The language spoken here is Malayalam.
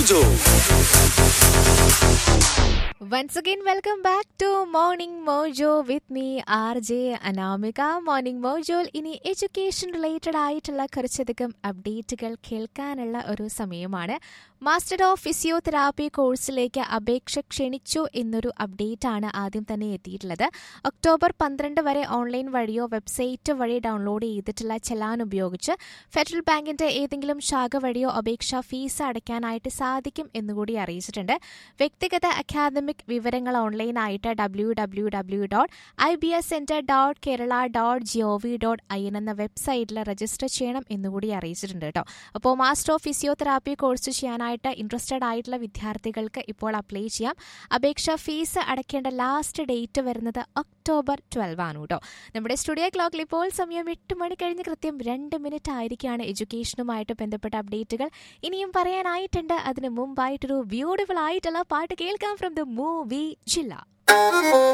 Mojo. Once again, welcome back to Morning Mojo with me, RJ Anamika morning മോജോയിൽ ഇനി എഡ്യൂക്കേഷൻ റിലേറ്റഡ് ആയിട്ടുള്ള കുറച്ചധികം അപ്ഡേറ്റുകൾ കേൾക്കാനുള്ള ഒരു സമയമാണ് മാസ്റ്റർ ഓഫ് ഫിസിയോതെറാപ്പി കോഴ്സിലേക്ക് അപേക്ഷ ക്ഷണിച്ചു എന്നൊരു അപ്ഡേറ്റ് ആണ് ആദ്യം തന്നെ എത്തിയിട്ടുള്ളത് ഒക്ടോബർ പന്ത്രണ്ട് വരെ ഓൺലൈൻ വഴിയോ വെബ്സൈറ്റ് വഴി ഡൗൺലോഡ് ചെയ്തിട്ടുള്ള ചെലാൻ ഉപയോഗിച്ച് ഫെഡറൽ ബാങ്കിന്റെ ഏതെങ്കിലും ശാഖ വഴിയോ അപേക്ഷാ ഫീസ് അടയ്ക്കാനായിട്ട് സാധിക്കും എന്നുകൂടി അറിയിച്ചിട്ടുണ്ട് വ്യക്തിഗത അക്കാദമിക് വിവരങ്ങൾ ഓൺലൈനായിട്ട് W W W dot I B S centre dot Kerala dot G O V dot I N എന്ന വെബ്സൈറ്റിൽ രജിസ്റ്റർ ചെയ്യണം എന്നുകൂടി അറിയിച്ചിട്ടുണ്ട് കേട്ടോ അപ്പോൾ മാസ്റ്റർ ഓഫ് ഫിസിയോതെറാപ്പി കോഴ്സ് ചെയ്യാനായിട്ട് ഇൻട്രസ്റ്റഡ് ആയിട്ടുള്ള വിദ്യാർത്ഥികൾക്ക് ഇപ്പോൾ അപ്ലൈ ചെയ്യാം അപേക്ഷ ഫീസ് അടയ്ക്കേണ്ട ലാസ്റ്റ് ഡേറ്റ് വരുന്നത് ഒക്ടോബർ ട്വൽവ് ആണ് കേട്ടോ നമ്മുടെ സ്റ്റുഡിയോ ക്ലോക്കിൽ ഇപ്പോൾ സമയം എട്ട് മണി കഴിഞ്ഞ് കൃത്യം രണ്ട് മിനിറ്റ് ആയിരിക്കുകയാണ് എഡ്യൂക്കേഷനുമായിട്ട് ബന്ധപ്പെട്ട അപ്ഡേറ്റുകൾ ഇനിയും പറയാനായിട്ടുണ്ട് അതിന് മുമ്പായിട്ടൊരു ബ്യൂട്ടിഫുൾ ആയിട്ടുള്ള പാട്ട് കേൾക്കാം ഫ്രം ദ മൂവി ജില്ല